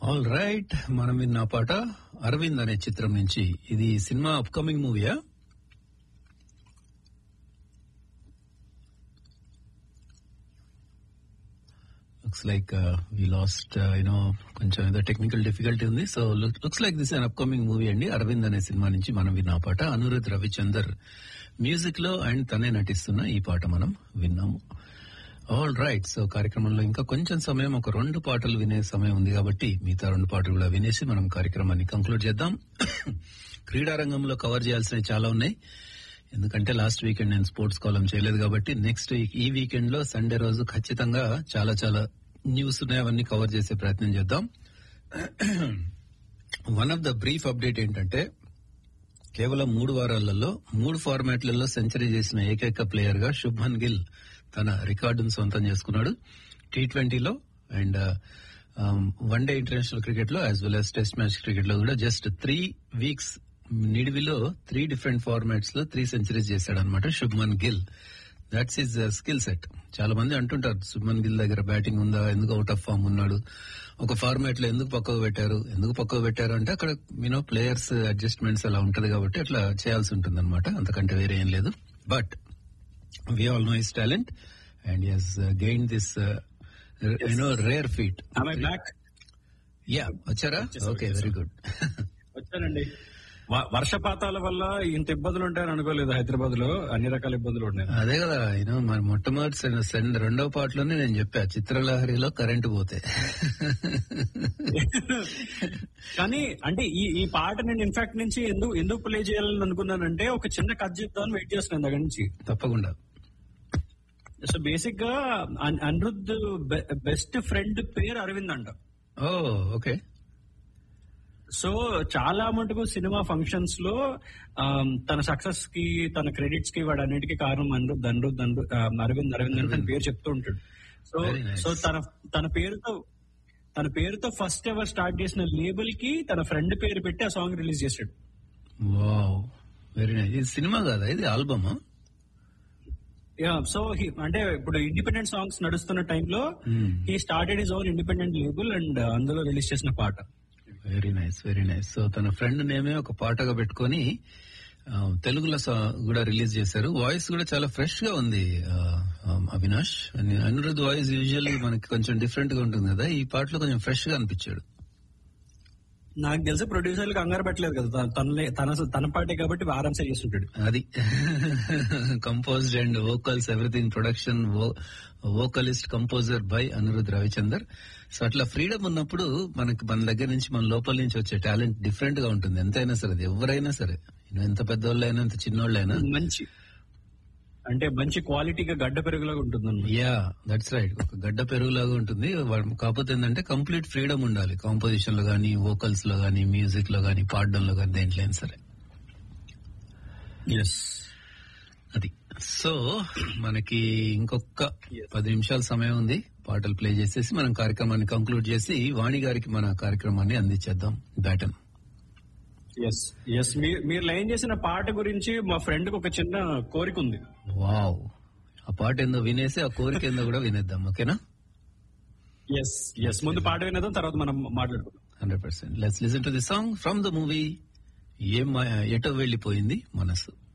All right మనం విన్న పాట అరవింద్ అనే చిత్రం నుంచి ఇది సినిమా అప్కమింగ్ మూవీయా looks like we lost you know కొంచెం ఏదో టెక్నికల్ డిఫికల్టీ ఉంది so looks like this an upcoming movie అండి అరవింద్ అనే సినిమా నుంచి మనం విన్న ఆ పాట అనురుద్ రవిచందర్ మ్యూజిక్ లో అండ్ తనే నటిస్తున్న ఈ పాట మనం విన్నాము ఆల్ రైట్ సో కార్యక్రమంలో ఇంకా కొంచెం సమయం ఒక రెండు పాటలు వినే సమయం ఉంది కాబట్టి మిగతా రెండు పాటలు కూడా వినేసి మనం కార్యక్రమాన్ని కంక్లూడ్ చేద్దాం క్రీడారంగంలో కవర్ చేయాల్సినవి చాలా ఉన్నాయి ఎందుకంటే లాస్ట్ వీకెండ్ నేను స్పోర్ట్స్ కాలం చేయలేదు కాబట్టి నెక్స్ట్ వీక్ ఈ వీకెండ్ లో సండే రోజు ఖచ్చితంగా చాలా చాలా న్యూస్ ఉన్నాయి అవన్నీ కవర్ చేసే ప్రయత్నం చేద్దాం one of the brief update ఏంటంటే కేవలం మూడు వారాలలో మూడు ఫార్మాట్లలో సెంచరీ చేసిన ఏకైక ప్లేయర్ గా శుభ్మన్ గిల్ తన రికార్డును సొంతం చేసుకున్నాడు టీ ట్వంటీలో and one day international cricket లో as well as test match cricket లో కూడా జస్ట్ త్రీ వీక్స్ నిడివిలో త్రీ డిఫరెంట్ ఫార్మాట్స్ లో త్రీ సెంచరీస్ చేశాడు అనమాట Shubman Gill that's his skill set చాలా మంది అంటుంటారు శుభ్మన్ గిల్ దగ్గర బ్యాటింగ్ ఉందా ఎందుకు అవుట్ ఆఫ్ ఫామ్ ఉన్నాడు ఒక ఫార్మాట్ లో ఎందుకు పక్కకు పెట్టారు ఎందుకు పక్కకు పెట్టారు అంటే అక్కడ యూనో ప్లేయర్స్ అడ్జస్ట్మెంట్స్ అలా ఉంటది కాబట్టి అట్లా చేయాల్సి ఉంటుంది అనమాట అంతకంటే వేరే ఏం లేదు but we all know his talent and he has uh, gained this uh, r- you know rare feat Am I back? yeah వచ్చారా వచ్చేసా, ఓకే వచ్చేసా. వెరీ గుడ్ వచ్చానండి వ- వర్షపాతాల వల్ల ఇంత ఇబ్బందులు ఉంటాయని అనుకోలేదు హైదరాబాద్ లో అన్ని రకాల ఇబ్బందులు ఉన్నాయి అదే కదా యూనో మన మొట్టమొదటి సెన్- సెన్ రెండవ పాటలోనే నేను చెప్పా చిత్రలహరిలో కరెంటు పోతే కానీ అంటే ఈ ఈ పాట నేను ఇన్ఫాక్ట్ నుంచి ఎందుకు ఎందుకు ప్లే చేయాలని అనుకున్నానంటే ఒక చిన్న కథ చెప్తామని వెయిట్ చేస్తున్నాను దగ్గర నుంచి తప్పకుండా సో బేసిక్ గా అన్- అనిరుద్ బెస్ట్ ఫ్రెండ్ పేరు అరవింద్ అంట ఓ ఓకే సో చాలా మటుకు సినిమా ఫంక్షన్స్ లో ఆమ్, తన సక్సెస్ కి తన క్రెడిట్స్ కి వాడు అన్నిటికీ కారణం అనిరుద్ అనిరుద్ అనిరుద్ ఆ, అరవింద్ అరవింద్ అని తన పేరు చెప్తూ ఉంటాడు సో Very nice. సో తన తన పేరుతో తన పేరుతో ఫస్ట్ ఎవర్ స్టార్ట్ చేసిన లేబుల్ కి తన ఫ్రెండ్ పేరు పెట్టి ఆ సాంగ్ రిలీజ్ చేశాడు వావ్ వెరీ నైస్ ఇది సినిమా కాదా ఇది ఆల్బమా యా సో అంటే ఇప్పుడు ఇండిపెండెంట్ సాంగ్స్ నడుస్తున్న టైంలో Hmm. He started his own independent label and అందులో రిలీజ్ చేసిన పాట very nice very nice so తన ఫ్రెండ్ నేమే ఒక పాటగా పెట్టుకొని ఆ, తెలుగులో సా- కూడా రిలీజ్ చేశారు వాయిస్ కూడా చాలా ఫ్రెష్ గా ఉంది ఆ, ఆ, అవినాష్ అని- అనిరుద్ వాయిస్ యూజువల్లీ మనకి కొంచెం డిఫరెంట్ గా ఉంటుంది కదా ఈ పాటలో కొంచెం ఫ్రెష్ గా అనిపించాడు నాకు తెలిసి ప్రొడ్యూసర్లు కంగారు పెట్టలేదు కదా తన- తనలే- తన తన పాటే కాబట్టి ఆరామ్సే చేస్తుంటాడు అది composed and vocals everything production vocalist composer by Anirudh Ravichander so అట్లా ఫ్రీడమ్ ఉన్నప్పుడు మనకి మన దగ్గర నుంచి మన లోపల నుంచి వచ్చే టాలెంట్ డిఫరెంట్ గా ఉంటుంది ఎంతైనా సరే అది ఎవరైనా సరే నువ్వు ఎంత పెద్దోళ్ళైనా ఎంత చిన్నోళ్ళైనా మంచి అంటే మంచి క్వాలిటీగా గడ్డ పెరుగులాగా ఉంటుంది యా దట్స్ రైట్ ఒక గడ్డ పెరుగులాగా ఉంటుంది వా- కాకపోతే ఏంటంటే కంప్లీట్ ఫ్రీడమ్ ఉండాలి కాంపోజిషన్ లో గానీ వోకల్స్ లో గానీ మ్యూజిక్ లో గానీ పాడడంలో గానీ దేంట్లో అయినా సరే ఎస్ అది సో మనకి ఇంకొక పది నిమిషాల సమయం ఉంది పాటలు ప్లే చేసేసి మనం కార్యక్రమాన్ని కంక్లూడ్ చేసి వాణి గారికి మన కార్యక్రమాన్ని అందించేద్దాం బ్యాటన్ ఎస్ ఎస్ మీరు లైన్ చేసిన పాట గురించి మా ఫ్రెండ్ కి ఒక చిన్న కోరిక ఉంది వావ్ ఆ పాట ఏందో వినేసి ఆ కోరిక ఏందో కూడా వినేద్దాం ఓకేనా ఎస్ ఎస్ ముందు పాట వినేద్దాం తర్వాత మనం మాట్లాడుకుందాం hundred percent let's listen to the song from the movie ఏం మాయ- ఎటో వెళ్ళిపోయింది మనసు